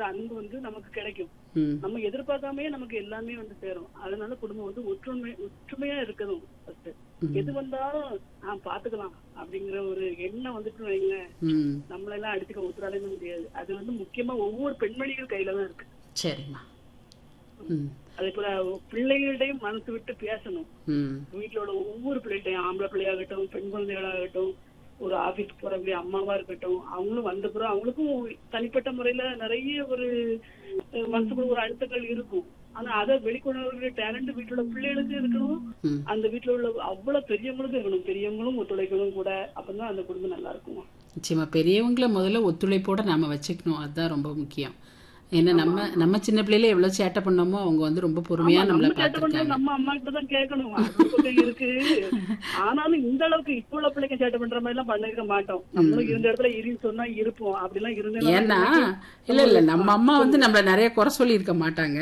அன்பு வந்து நமக்கு கிடைக்கும் ம் நம்ம எதிர்பார்க்காமயே நமக்கு எல்லாமே வந்து சேரும் அதனால குடும்பம் வந்து ஒற்றுமை ஒற்றுமையா இருக்கணும் ஃபர்ஸ்ட் எது வந்தாலும் ஆஹ் பாத்துக்கலாம் அப்படிங்கிற ஒரு எண்ணம் வந்துட்டு வைங்களேன் ம் நம்மள எல்லாம் அடிச்சுக்க ஒத்துறாலே முடியாது அது வந்து முக்கியமா ஒவ்வொரு பெண்மணிகள் கையில தான் இருக்கு சரிம்மா ம் அதே போல பிள்ளைகள்டையும் மனசு விட்டு பேசணும் ம் வீட்டுல உள்ள ஒவ்வொரு பிள்ளைகிட்டையும் ஆம்பளை பிள்ளையாகட்டும் பெண் குழந்தைகளாகட்டும் ஒரு ஆபீஸ் போறவங்க அம்மாவா இருக்கட்டும் அவங்களும் வந்த பிறகு அவங்களுக்கும் தனிப்பட்ட முறையில நிறைய ஒரு அஹ், மனசுக்குள்ள ஒரு அழுத்தங்கள் இருக்கும் ஆனா அதை வெளிக்கொணர்கிற டேலண்ட் வீட்டுல உள்ள பிள்ளைகளுக்கு இருக்கணும் ம் அந்த வீட்டுல உள்ள அவ்வளவு பெரியவங்களுக்கும் இருக்கணும் பெரியவங்களும் ஒத்துழைக்கணும் கூட அப்பதான் அந்த குடும்பம் நல்லா இருக்கும் நிச்சயமா பெரியவங்கள முதல்ல ஒத்துழைப்போட நாம வச்சுக்கணும் அதுதான் ரொம்ப முக்கியம் ஏன்னா நம்ம நம்ம சின்ன பிள்ளையில எவ்வளவு சேட்டை பண்ணோமோ அவங்க வந்து ரொம்ப பொறுமையா ஆமா, நம்மள நம்ம சேட்டை பண்றது பாத்துருக்காங்க நம்ம அம்மா கிட்ட தான் கேட்கணும் அது கொஞ்சம் இருக்கு ஆனாலும் இந்த அளவுக்கு இப்ப உள்ள பிள்ளைங்க சேட்டை பண்ற மாதிரி எல்லாம் பண்ணிருக்க மாட்டோம் நம்மளும் இருந்த இடத்துல இரின்னு சொன்னா இருப்போம் அப்படி எல்லாம் இருந்து ஏன்னா இல்ல இல்ல நம்ம அம்மா வந்து நம்மள நிறைய குறை சொல்லி இருக்க மாட்டாங்க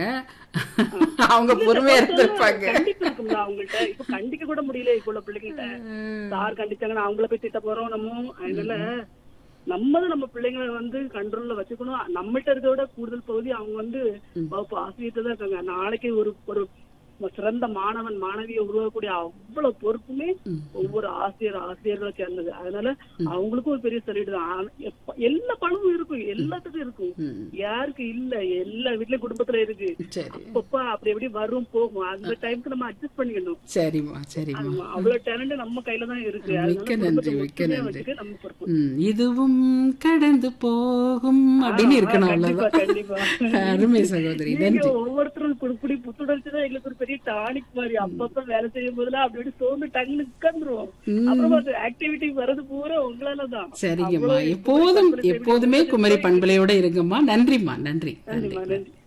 அவங்க பொறுமையா இருந்திருப்பாங்க கண்டிப்பா இருக்கும்ல அவங்கள்ட்ட இப்ப கண்டிக்க கூட முடியல இப்ப உள்ள பிள்ளைங்கள்ட்ட சார் கண்டிச்சாங்கன்னா அவங்கள போய் திட்ட போறோம் நம்ம அதனால நம்மளும் நம்ம பிள்ளைங்களை வந்து கண்ட்ரோல்ல வச்சுக்கணும் நம்மகிட்ட இருக்கிறத விட கூடுதல் பகுதி அவங்க வந்து வகுப்பு ஆசிரியத்தை தான் இருக்காங்க நாளைக்கு ஒரு ஒரு சிறந்த மாணவன் மாணவியை உருவாக்கக்கூடிய அவ்வளவு பொறுப்புமே ஒவ்வொரு ஆசிரியர் ஆசிரியர்களை சேர்ந்தது அதனால அவங்களுக்கும் ஒரு பெரிய சொல்லிட்டு தான் ஆனா, எப்ப- எல்லா பணமும் இருக்கும் எல்லாத்துக்கும் இருக்கும் ம். யாருக்கு இல்ல எல்லா வீட்லயும் குடும்பத்துல இருக்கு சரி அப்பப்ப அப்படி எப்படி வரும் போகும் அந்த டைம்க்கு நம்ம அட்ஜஸ்ட் பண்ணிக்கணும் சரிம்மா சரிம்மா ஆமா, அவ்வளவு டேலண்ட் நம்ம கையில தான் இருக்கு அதனால மிக்க நன்றி, குடும்பத்தை மிக்க ஒற்றுமையா நன்றி. வச்சுக்க நம்ம பொறுப்பு ம், இதுவும் கடந்து போகும் அப்படின்னு இருக்கணும் கண்டிப்பா அவ்வளவுதான் கண்டிப்பா அருமை சகோதரி நீங்க நன்றி ஒவ்வொருத்தரும் குடுக்குடி புத்துணர்ச்சி தான் எங்களுக்கு ஒரு பெரிய டானிக் மாதிரி அப்பப்ப வேலை செய்யும் போதெல்லாம் அப்படி அப்படி சோர்ந்து டங்னு உட்கார்ந்துருவோம் அப்புறமா அது ஆக்டிவிட்டி வர்றது பூரா உங்களாலதான் சரிங்கம்மா அவ்வளவு எப்போதும் கஷ்டப்பட்டு எப்போதுமே குமரி பண்பலையோட இருங்கம்மா நன்றிம்மா நன்றி நன்றி நன்றிம்மா நன்றி